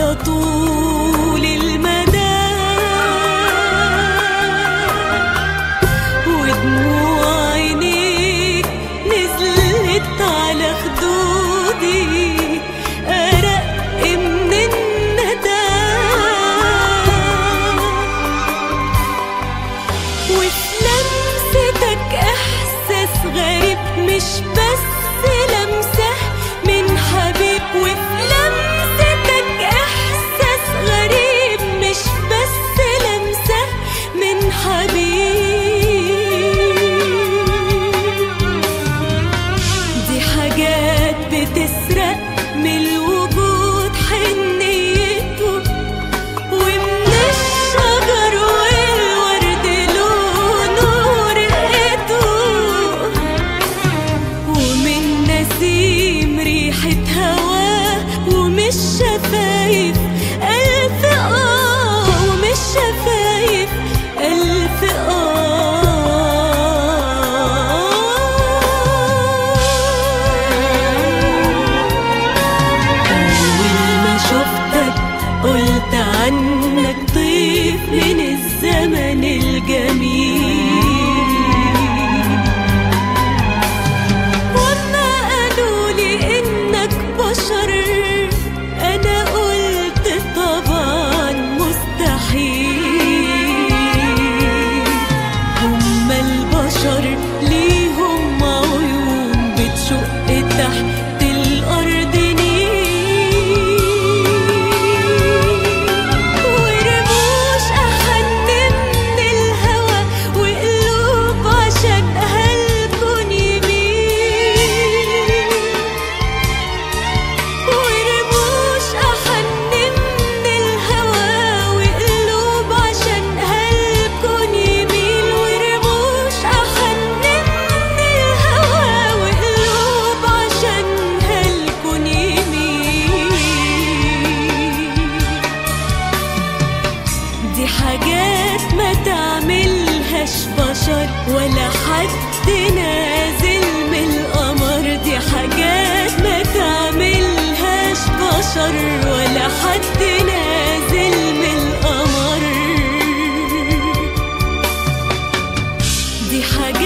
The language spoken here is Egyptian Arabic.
على طول المدى ودموع عينيك نزلت على خدودي أرق من الندى وفي لمستك إحساس غريب مش بس لمسة من حبيب وفي لمستك إحساس غريب مش بس لمسة من حبيب دي حاجات بتسرق من الوجود حنيته ومن الشجر والورد لونه رقته ومن نسيم ريحة هواه ومش شفايف ألف آه ومش شفايف ألف آه أول ما شفتك قلت عنك طيف من الزمن الجميل وما قالوا لي انك بشر انا قلت طبعا مستحيل هما البشر ليهم عيون بتشق تحت الارض نيل ورموش احن من الهوى وقلوب عشان هالكون يميل ورموش أحن من الهوى وقلوب عشان هالكون يميل ورموش أحن من الهوى وقلوب عشان هالكون يميل دي حاجات ما تعملهاش بشر ولا حد نازل من القمر دي حاجات ما تعملهاش بشر ولا حد نازل من القمر دي حاجات